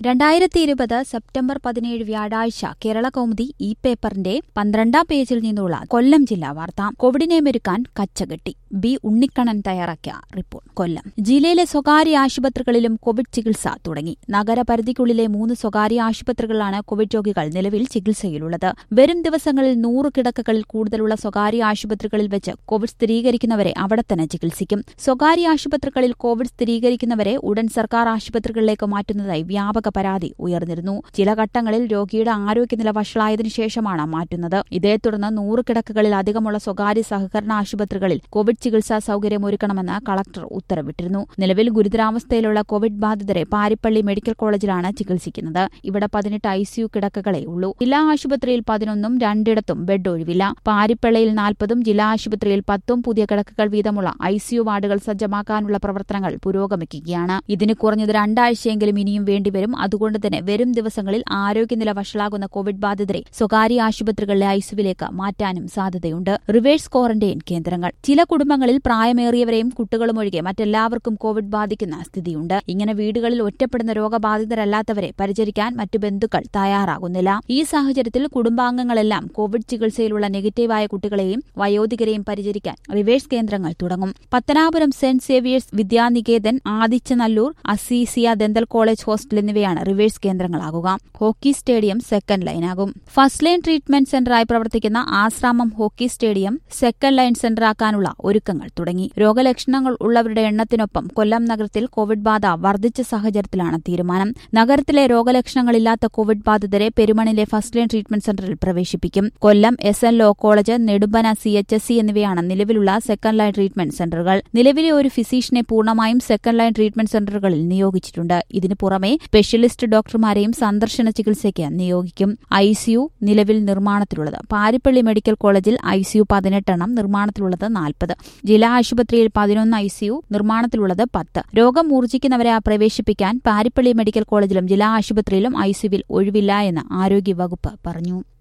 രണ്ടായിരത്തി ഇരുപത് സെപ്റ്റംബർ പതിനേഴ് വ്യാഴാഴ്ച കേരള കൗമുദി ഇ പേപ്പറിന്റെ പന്ത്രണ്ടാം പേജിൽ നിന്നുള്ള കൊല്ലം ജില്ലാ വാർത്ത കോവിഡിനെ മെരുക്കാൻ കച്ചകെട്ടി ബി ഉണ്ണിക്കണ്ണൻ തയ്യാറാക്കിയ റിപ്പോർട്ട് കൊല്ലം ജില്ലയിലെ സ്വകാര്യ ആശുപത്രികളിലും കോവിഡ് ചികിത്സ തുടങ്ങി നഗരപരിധിക്കുള്ളിലെ മൂന്ന് സ്വകാര്യ ആശുപത്രികളിലാണ് കോവിഡ് രോഗികൾ നിലവിൽ ചികിത്സയിലുള്ളത് വരും ദിവസങ്ങളിൽ നൂറ് കിടക്കകളിൽ കൂടുതലുള്ള സ്വകാര്യ ആശുപത്രികളിൽ വെച്ച് കോവിഡ് സ്ഥിരീകരിക്കുന്നവരെ അവിടെ തന്നെ ചികിത്സിക്കും സ്വകാര്യ ആശുപത്രികളിൽ കോവിഡ് സ്ഥിരീകരിക്കുന്നവരെ ഉടൻ സർക്കാർ ആശുപത്രികളിലേക്ക് മാറ്റുന്നതായി വ്യാപക പരാതി ഉയർന്നിരുന്നു ചില ഘട്ടങ്ങളിൽ രോഗിയുടെ ആരോഗ്യനില വഷളായതിനു ശേഷമാണ് മാറ്റുന്നത് ഇതേ തുടർന്ന് നൂറ് കിടക്കകളിൽ അധികമുള്ള സ്വകാര്യ സഹകരണ ആശുപത്രികളിൽ കോവിഡ് ചികിത്സാ സൌകര്യം ഒരുക്കണമെന്ന് കളക്ടർ ഉത്തരവിട്ടിരുന്നു നിലവിൽ ഗുരുതരാവസ്ഥയിലുള്ള കോവിഡ് ബാധിതരെ പാരിപ്പള്ളി മെഡിക്കൽ കോളേജിലാണ് ചികിത്സിക്കുന്നത് ഇവിടെ പതിനെട്ട് ഐസിയു കിടക്കകളെ ഉള്ളൂ ജില്ലാ ആശുപത്രിയിൽ പതിനൊന്നും രണ്ടിടത്തും ബെഡ് ഒഴിവില്ല പാരിപ്പള്ളിയിൽ നാൽപ്പതും ജില്ലാ ആശുപത്രിയിൽ പത്തും പുതിയ കിടക്കകൾ വീതമുള്ള ഐസിയു വാർഡുകൾ സജ്ജമാക്കാനുള്ള പ്രവർത്തനങ്ങൾ പുരോഗമിക്കുകയാണ് ഇതിന് കുറഞ്ഞത് രണ്ടാഴ്ചയെങ്കിലും ഇനിയും വേണ്ടിവരും അതുകൊണ്ട് തന്നെ വരും ദിവസങ്ങളിൽ ആരോഗ്യനില വഷളാകുന്ന കോവിഡ് ബാധിതരെ സ്വകാര്യ ആശുപത്രികളിലെ ഐസിയുവിലേക്ക് മാറ്റാനും സാധ്യതയുണ്ട് റിവേഴ്സ് ക്വാറന്റൈൻ കേന്ദ്രങ്ങൾ ചില കുടുംബങ്ങളിൽ പ്രായമേറിയവരെയും കുട്ടികളും ഒഴികെ മറ്റെല്ലാവർക്കും കോവിഡ് ബാധിക്കുന്ന സ്ഥിതിയുണ്ട് ഇങ്ങനെ വീടുകളിൽ ഒറ്റപ്പെടുന്ന രോഗബാധിതരല്ലാത്തവരെ പരിചരിക്കാൻ മറ്റു ബന്ധുക്കൾ തയ്യാറാകുന്നില്ല ഈ സാഹചര്യത്തിൽ കുടുംബാംഗങ്ങളെല്ലാം കോവിഡ് ചികിത്സയിലുള്ള നെഗറ്റീവായ കുട്ടികളെയും വയോധികരെയും പരിചരിക്കാൻ റിവേഴ്സ് കേന്ദ്രങ്ങൾ തുടങ്ങും Pathanapuram saint Xavier's Vidyanikethan Adichanallur Azeezia dental college hostel എന്നിവയാണ് റിവേഴ്സ് കേന്ദ്രങ്ങളാകുക ഹോക്കി സ്റ്റേഡിയം സെക്കൻഡ് ലൈനാകും ഫസ്റ്റ് ലൈൻ ട്രീറ്റ്മെന്റ് സെന്ററായി പ്രവർത്തിക്കുന്ന Asramam hockey stadium second line സെന്ററാക്കാനുള്ള ഒരുക്കങ്ങൾ തുടങ്ങി രോഗലക്ഷണങ്ങൾ ഉള്ളവരുടെ എണ്ണത്തിനൊപ്പം കൊല്ലം നഗരത്തിൽ കോവിഡ് ബാധ വർദ്ധിച്ച സാഹചര്യത്തിലാണ് തീരുമാനം നഗരത്തിലെ രോഗലക്ഷണങ്ങളില്ലാത്ത കോവിഡ് ബാധിതരെ പെരുമണിലെ ഫസ്റ്റ് ലൈൻ ട്രീറ്റ്മെന്റ് സെന്ററിൽ പ്രവേശിപ്പിക്കും Kollam S N law college Nedumbana C H S C എന്നിവയാണ് നിലവിലുള്ള സെക്കൻഡ് ലൈൻ ട്രീറ്റ്മെന്റ് സെന്ററുകൾ നിലവിലെ ഒരു ഫിസീഷ്യനെ പൂർണ്ണമായും സെക്കൻഡ് ലൈൻ ട്രീറ്റ്മെന്റ് സെന്ററുകളിൽ നിയോഗിച്ചിട്ടുണ്ട് ഇതിനു പുറമെ സ്പെഷ്യലിസ്റ്റ് ഡോക്ടർമാരെയും സന്ദർശന ചികിത്സയ്ക്ക് നിയോഗിക്കും ഐസിയു നിലവിൽ നിർമ്മാണത്തിലുള്ളത് പാരിപ്പള്ളി മെഡിക്കൽ കോളേജിൽ ഐസിയു പതിനെട്ടെണ്ണം നിർമ്മാണത്തിലുള്ളത് നാൽപ്പത് ജില്ലാ ആശുപത്രിയിൽ പതിനൊന്ന് ഐസിയു നിർമ്മാണത്തിലുള്ളത് പത്ത് രോഗം മൂർജിക്കുന്നവരെ പ്രവേശിപ്പിക്കാൻ പാരിപ്പള്ളി മെഡിക്കൽ കോളേജിലും ജില്ലാ ആശുപത്രിയിലും ഐസിയുവിൽ ഒഴിവില്ല എന്ന് ആരോഗ്യവകുപ്പ് പറഞ്ഞു